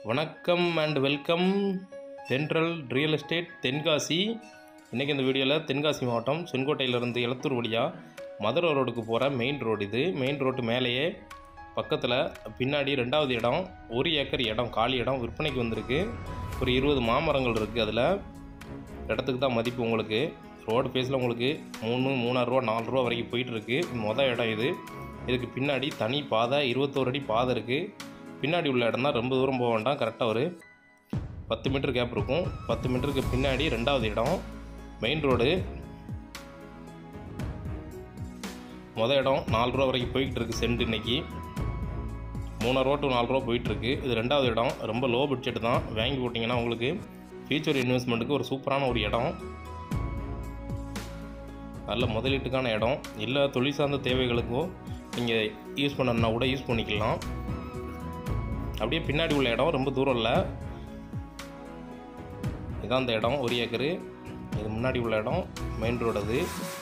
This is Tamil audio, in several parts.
வணக்கம் and welcome Thendral real estate Tenkasi இன்றைக்கி இந்த வீடியோவில் தென்காசி மாவட்டம் செங்கோட்டையிலேருந்து எலத்தூர் வழியாக மதுரை ரோடுக்கு போகிற மெயின் ரோடு இது மெயின் ரோட்டு மேலேயே பக்கத்தில் பின்னாடி ரெண்டாவது இடம் ஒரு ஏக்கர் இடம் காலி இடம் விற்பனைக்கு வந்திருக்கு ஒரு இருபது மாமரங்கள் இருக்குது அதில் இடத்துக்கு தான் மதிப்பு உங்களுக்கு ரோடு ஃபேஸில் உங்களுக்கு மூணு மூணாயிரரூவா நாலு ரூபா வரைக்கும் போயிட்டுருக்கு மொதல் இடம் இது இதுக்கு பின்னாடி தனி பாதை இருபத்தோரு அடி பாதை இருக்குது பின்னாடி உள்ள இடம் தான் ரொம்ப தூரம் போக வேண்டாம் கரெக்டாக ஒரு பத்து மீட்டர் கேப் இருக்கும் பத்து மீட்டருக்கு பின்னாடி ரெண்டாவது இடம் மெயின் ரோடு மொதல் இடம் நாலு ரூபா வரைக்கும் போய்கிட்டு இருக்கு சென்ட் இன்னைக்கு மூணாயிரரூவா டு நாலு ரூபா போயிட்டுருக்கு இது ரெண்டாவது இடம் ரொம்ப லோ பட்ஜெட் தான் வாங்கி போட்டிங்கன்னா உங்களுக்கு ஃபியூச்சர் இன்வெஸ்ட்மெண்ட்டுக்கு ஒரு சூப்பரான ஒரு இடம் நல்ல முதலீட்டுக்கான இடம் இல்லை தொழில் சார்ந்த தேவைகளுக்கோ நீங்கள் யூஸ் பண்ணணுன்னா கூட யூஸ் பண்ணிக்கலாம் அப்படியே பின்னாடி உள்ள இடம் ரொம்ப தூரம் இல்லை இதான் அந்த இடம் ஒரு ஏக்கரு இது முன்னாடி உள்ள இடம் மெயின் ரோடு அது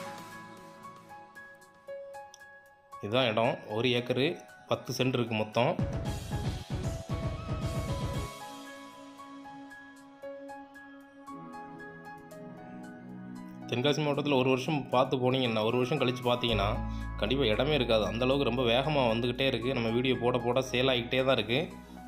இதுதான் இடம் ஒரு ஏக்கரு பத்து சென்ட் இருக்குது மொத்தம் தென்காசி மாவட்டத்தில் ஒரு வருஷம் பார்த்து போனீங்கன்னா ஒரு வருஷம் கழித்து பார்த்தீங்கன்னா கண்டிப்பாக இடமே இருக்காது அந்த அளவுக்கு ரொம்ப வேகமாக வந்துக்கிட்டே இருக்குது நம்ம வீடியோ போட போட சேல் ஆகிக்கிட்டே தான் இருக்குது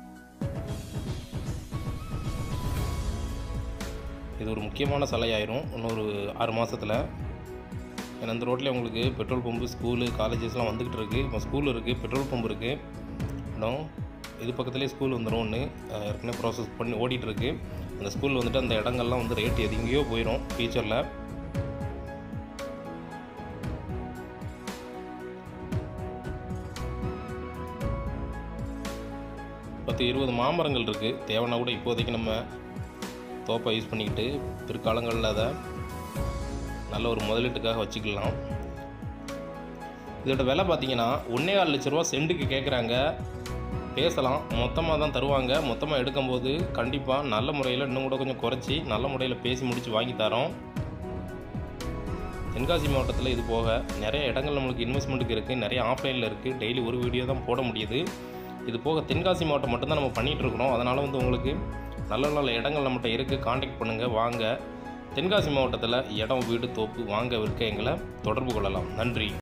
இது ஒரு முக்கியமான சிலையாயிரும் இன்னொரு ஆறு மாதத்தில் ஏன்னா இந்த ரோட்லேயே உங்களுக்கு பெட்ரோல் பம்பு ஸ்கூலு காலேஜஸ்லாம் வந்துக்கிட்டு இருக்குது இப்போ ஸ்கூல் இருக்குது பெட்ரோல் பம்பு இருக்குது இடம் இது பக்கத்துலேயே ஸ்கூல் வந்துடும் ஒன்று அஹ் ஏற்கனவே ப்ராசஸ் பண்ணி ஓடிட்டு இருக்கு அந்த ஸ்கூல் வந்துட்டு அந்த இடங்கள்லாம் வந்து ரேட் எது எங்கேயோ போயிடும் ஃபியூச்சரில் பத்து இருபது மாமரங்கள் இருக்குது தேவைன்னா கூட இப்போதைக்கு நம்ம தோப்பை யூஸ் பண்ணிக்கிட்டு பிற்காலங்களில் அதை நல்ல ஒரு முதலீட்டுக்காக வச்சுக்கலாம் இதோட விலை பார்த்தீங்கன்னா ஒன்றே கால் லட்ச ரூபா சென்ட்டுக்கு கேட்குறாங்க பேசலாம் மொத்தமாக தான் தருவாங்க மொத்தமாக எடுக்கும்போது கண்டிப்பாக நல்ல முறையில் இன்னும் கூட கொஞ்சம் குறைச்சி நல்ல முறையில் பேசி முடித்து வாங்கி தரோம் தென்காசி மாவட்டத்தில் இது போக நிறைய இடங்கள் நம்மளுக்கு இன்வெஸ்ட்மெண்ட்டுக்கு இருக்குது நிறைய ஆஃப்லைனில் இருக்குது டெய்லி ஒரு வீடியோ தான் போட முடியுது இது போக தென்காசி மாவட்டம் மட்டும்தான் நம்ம பண்ணிகிட்டு இருக்கிறோம் அதனால் வந்து உங்களுக்கு நல்ல நல்ல இடங்கள் நம்மகிட்ட இருக்குது காண்டாக்ட் பண்ணுங்கள் வாங்க தென்காசி மாவட்டத்தில் இடம் வீடு தோப்பு வாங்க விற்க எங்களை தொடர்பு கொள்ளலாம் நன்றி